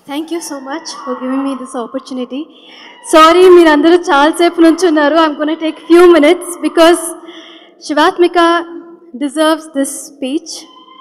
Thank you so much for giving me this opportunity sorry మీరందరూ చాలాసేపు నుంచి ఉన్నారు I'm gonna take few minutes because Shivathmika deserves this speech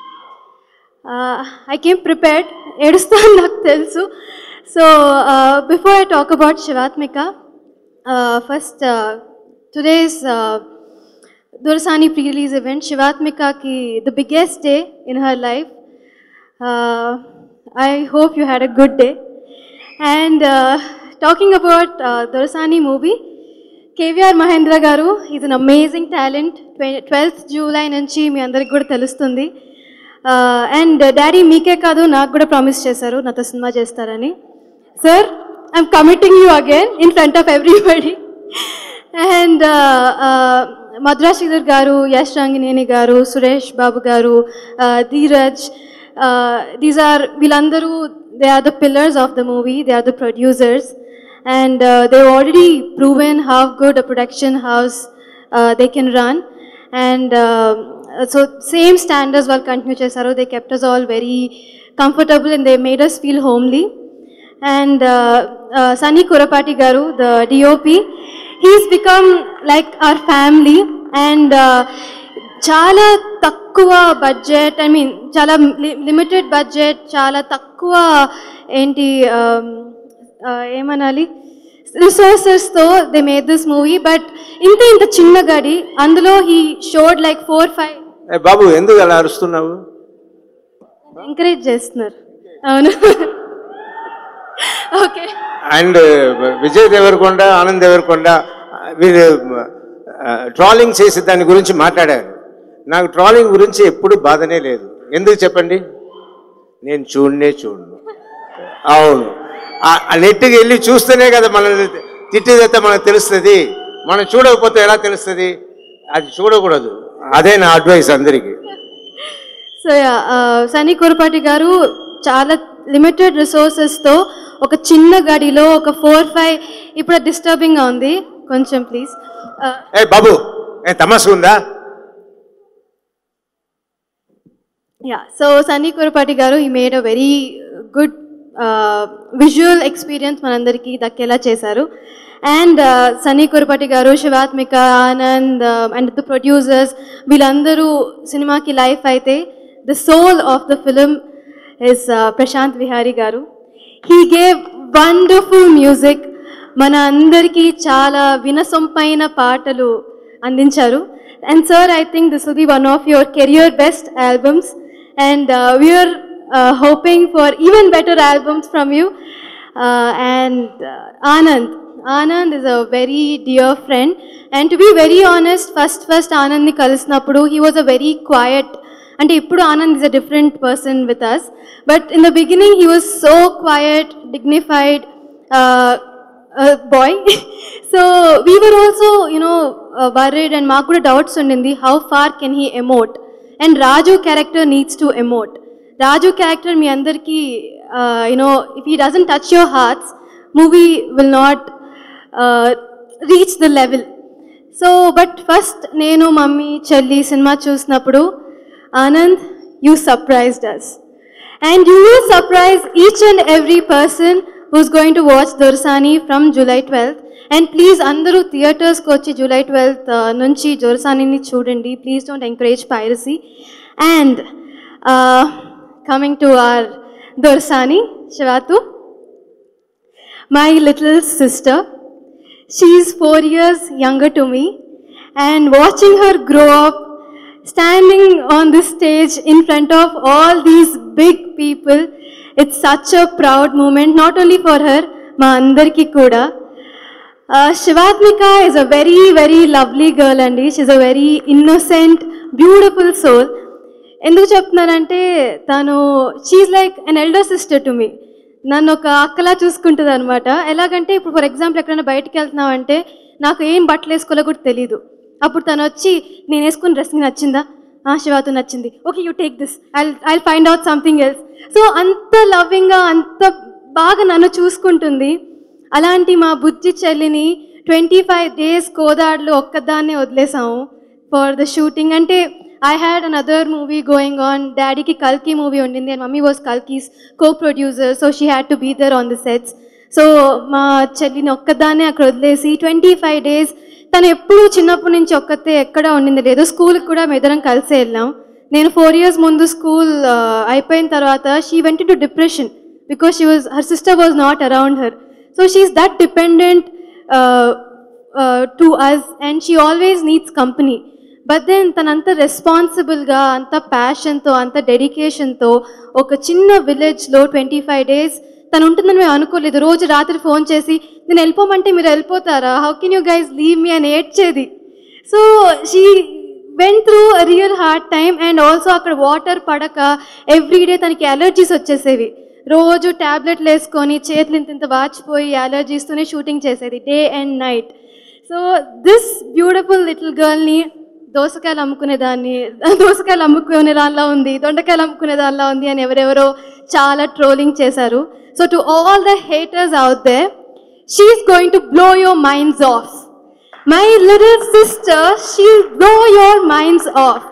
I came prepared ఏడుస్తాను నాకు తెలుసు so before I talk about Shivathmika first today's Dursani pre-release event, Shivatmika ki the biggest day in her life. Uh, I hope you had a good day. And uh, talking about uh, Dursani movie, KVR Mahendra garu is an amazing talent twelfth July నుంచి మీ అందరికి కూడా తెలుస్తుంది and daddy మీకే కాదు నాకు కూడా promise చేశారు నాతో సినిమా చేస్తారని sir I'm committing you again in front of everybody and Madhura Sreedhar garu Yash Rangineni garu Suresh Babu garu Dheeraj these are వీళ్ళందరూ they are the pillars of the movie they are the producers and they already proven how good a production house they can run and so same standards వాళ్ళు continue చేశారు they kept us all very comfortable and they made us feel homely and Sunny Kurapati garu the DOP he's become like our family and చాలా తక్కువ budget I mean చాలా limited budget చాలా తక్కువ ఏంటి um, uh, ఏమనాలి రిసోర్సెస్తో they made this movie but ఇంత ఇంత చిన్న గడి అందులో he showed like four five ఏ బాబు ఎందుకు అలా అరుస్తున్నావు ఎంకరేజ్ చేస్తున్నారు అవును ఓకే అండ్ విజయ్ దేవరకొండ ఆనంద్ దేవరకొండ వీళ్ళు ట్రాలింగ్ చేసి దాని గురించి మాట్లాడారు నాకు ట్రాలింగ్ గురించి ఎప్పుడు బాధనే లేదు ఎందుకు చెప్పండి నేను చూడనే చూడను అవును ఆ- ఆ నెట్కి వెళ్ళి చూస్తేనే కదా మనల్ని తిట్టేదైతే మనకు తెలుస్తుంది మనం చూడకపోతే ఎలా తెలుస్తుంది అది చూడకూడదు అదే నా అడ్వైస్ అందరికీ సో సనీ కురపాటి గారు చాలా లిమిటెడ్ రిసోర్సెస్తో ఒక చిన్న గడిలో ఒక ఫోర్ ఫైవ్ ఇప్పుడు డిస్టర్బింగ్గా ఉంది కొంచెం ప్లీజ్ ఏ బాబు ఏ తమాసు ఉందా yeah so Sunny Kurapati garu he made a very good visual experience మనందరికీ దక్కేలా చేశారు and Sunny Kurapati garu Shivathmika Anand and the producers వీళ్ళందరూ సినిమాకి లైఫ్ అయితే the soul of the film is Prashanth Vihari garu he gave wonderful music మన అందరికీ చాలా వినసొంపైన పాటలు అందించారు and sir I think this will be one of your career best albums and we're hoping for even better albums from you and Anand Anand is a very dear friend and to be very honest first first ఆనంద్ని కలిసినప్పుడు he was a very quiet అంటే ఇప్పుడు Anand is a different person with us but in the beginning he was so quiet dignified boy so we were also you know worried and మాకు కూడా doubts ఉండింది how far can he emote and Raju character needs to emote Raju character మీ అందరికీ you know if he doesn't touch your hearts movie will not reach the level so but first నేను mummy చెల్లి సినిమా చూసినప్పుడు Anand you surprised us and you will surprise each and every person who's going to watch Dorasani from July twelfth and please అందరూ థియేటర్స్కి వచ్చి July twelfth నుంచి దొరసానిని చూడండి please don't encourage piracy and coming to our Dorasani శివాతు my little sister. She is four years younger to me, and watching her grow up, standing on this stage in front of all these big people, it's such a proud moment, not only for her, మా అందరికీ కూడా Shivathmika is a very very lovely girl అండి she's a very innocent beautiful soul ఎందుకు చెప్తున్నానంటే తను she's like an elder sister to me నన్ను ఒక అక్కలా చూసుకుంటుంది అనమాట ఎలాగంటే ఇప్పుడు ఫర్ ఎగ్జాంపుల్ ఎక్కడైనా బయటికి వెళ్తున్నామంటే నాకు ఏం బట్టలు వేసుకోవాలో కూడా తెలియదు అప్పుడు తను వచ్చి నేను వేసుకున్న డ్రెస్ నీకు నచ్చిందా ఆ శివాతో నచ్చింది okay you take this I I find out something else so అంత లవ్వింగ్గా అంత బాగా నన్ను చూసుకుంటుంది అలాంటి మా బుజ్జి చెల్లిని ట్వంటీ ఫైవ్ డేస్ కోదాడులో ఒక్కదాన్నే వదిలేసాము ఫర్ ద షూటింగ్ అంటే I had another movie going on. Daddy ki Kalki movie ఉండింది and mummy was Kalki's co-producer, so she had to be there on the sets. So మా చెల్లిని ఒక్కదాన్నే అక్కడ వదిలేసి ట్వంటీ ఫైవ్ డేస్ తను ఎప్పుడూ చిన్నప్పటి నుంచి ఒక్కతే ఎక్కడ ఉండింది లేదు స్కూల్కి కూడా మేము ఇద్దరం కలిసే వెళ్ళాం నేను ఫోర్ ఇయర్స్ ముందు స్కూల్ అయిపోయిన తర్వాత she went to depression because she was her sister was not around her so she's that dependent to us and she always needs company but then తనంత రెస్పాన్సిబుల్గా అంత ప్యాషన్తో అంత డెడికేషన్తో ఒక చిన్న విలేజ్లో ట్వంటీ ఫైవ్ డేస్ తను ఉంటుందని మేము అనుకోలేదు రోజు రాత్రి ఫోన్ చేసి నేను వెళ్ళిపోమంటే మీరు వెళ్ళిపోతారా how can you guys leave me అని ఏడ్చేది so she went through real hard time and also అక్కడ వాటర్ పడక ఎవ్రీడే తనకి అలర్జీస్ వచ్చేసేవి రోజు ట్యాబ్లెట్లు వేసుకొని చేతులు ఇంత ఇంత వాచిపోయి అలర్జీస్తోనే షూటింగ్ చేసేది day and night so this beautiful little గర్ల్ని దోసకాయలు అమ్ముకునేదాన్ని దోసకాయలు అమ్ముకునే దానిలో ఉంది దొండకాయలు అమ్ముకునే దానిలో ఉంది అని ఎవరెవరో చాలా ట్రోలింగ్ చేశారు so to all the haters out there she's going to blow your minds off my little sister she blow your minds of